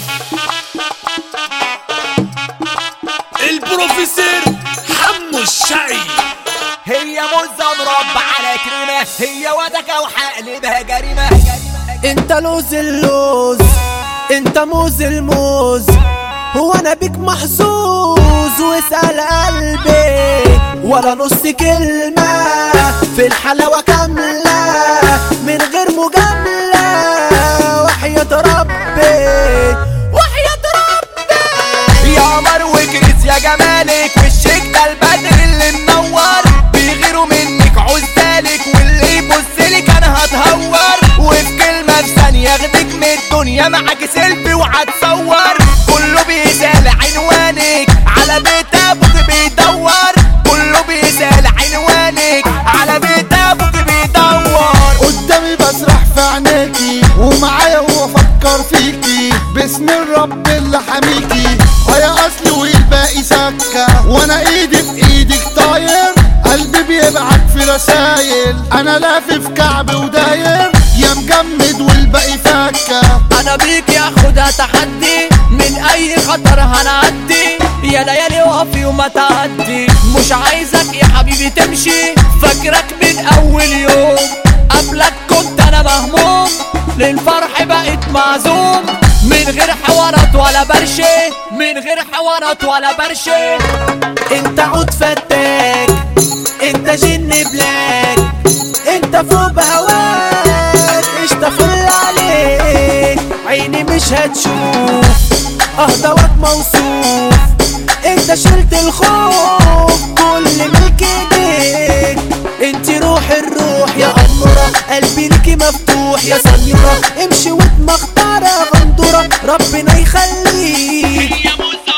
البروفيسور حمو الشعي هي مزة مربع على كريمة هي ودكة وحقلبها جريمة انت لوز اللوز انت موز الموز هو انا بيك محظوظ واسأل قلبي ولا نص كلمة في الحلاوة كاملة من غير مجاملة وحياة ربي وحياة ربي يا قمر وكريس يا جمالك وشك ده البدر اللي منور بيغيروا منك عزالك واللي يبصلك انا هتهور وفي كلمة في ثانية اخدك من الدنيا معاك سيلفي وهتصور كله بيسال عنوانك على بيت ابوك بيدور كله بيسال عنوانك على بيت ابوك بيدور قدامي بسرح في عينيكي ومعايا وافكر فيكي باسم الرب اللي حميكي هيا اصلي والباقي سكة وانا ايدي في ايدك طاير قلبي بيبعت في رسايل انا لافف كعب وداير يا مجمد والباقي فكة انا بيك ياخدها تحدي من اي خطر هنعدي يا ليالي وقفي وما تعدي مش عايزك يا حبيبي تمشي فاكرك من اول يوم قبلك كنت انا مهموم للفرح بقيت معزوم من غير حوارات ولا برشة من غير حوارات ولا برشة انت عود فتاك انت جن بلاك انت فوق بهواك اشتغل عليك عيني مش هتشوف اهدوك موصوف انت شلت الخوف كل ملك ايديك انت روح الروح يا امرة قلبي ليكي مفتوح يا سميرة امشي واتمختارة غندورة ربنا يخليك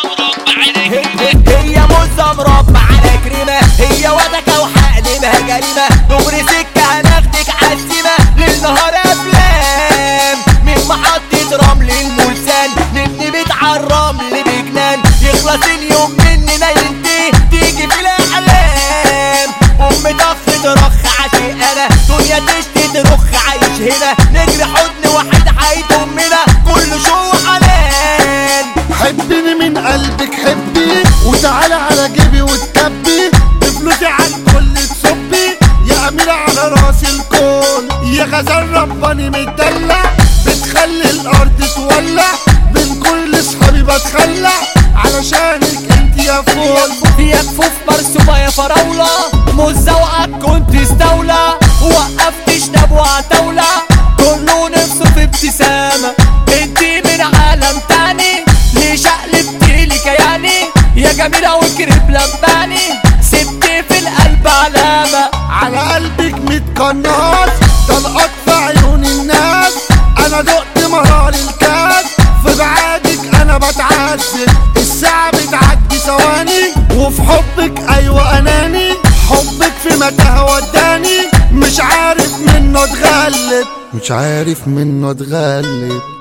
هي مزة مربع على كريمة هي ودكة وحقلبها جريمة دغري سكة هناخدك عزيمة للنهار أفلام من محطة رمل الملسان نبني بيت عالرمل بجنان يخلص اليوم مننا ينتهي تيجي في الأحلام أم طخ ترخ عشق أنا دنيا تشتي ترخ عايش هنا نجري حضن واحد عايد أمنا كل شو حنان حبني من قلبك حبي وتعالى على جيبي وتكبي بفلوسي على الكل تصبي يا أميرة على راس الكون يا غزال رباني متدلع بتخلي الأرض تولع من كل صحابي بتخلع علشانك انت يا فول يا كفوف مرسومة يا فراولة مزوقك كنت استولى وقفت شنب وعتاولة كله نفسه في ابتسامة انتي من عالم تاني ليه شقلبتي لي كياني يا جميلة وكريب لمباني سبتي في القلب علامة على قلبك متقناص طلقات في عيون الناس انا دقت مرار الكاس في بعادك انا بتعذب الساعة بتعدي ثواني وفي حبك ايوه اناني حبك في متاهة وداني مش عارف منه اتغلب مش عارف منه اتغلب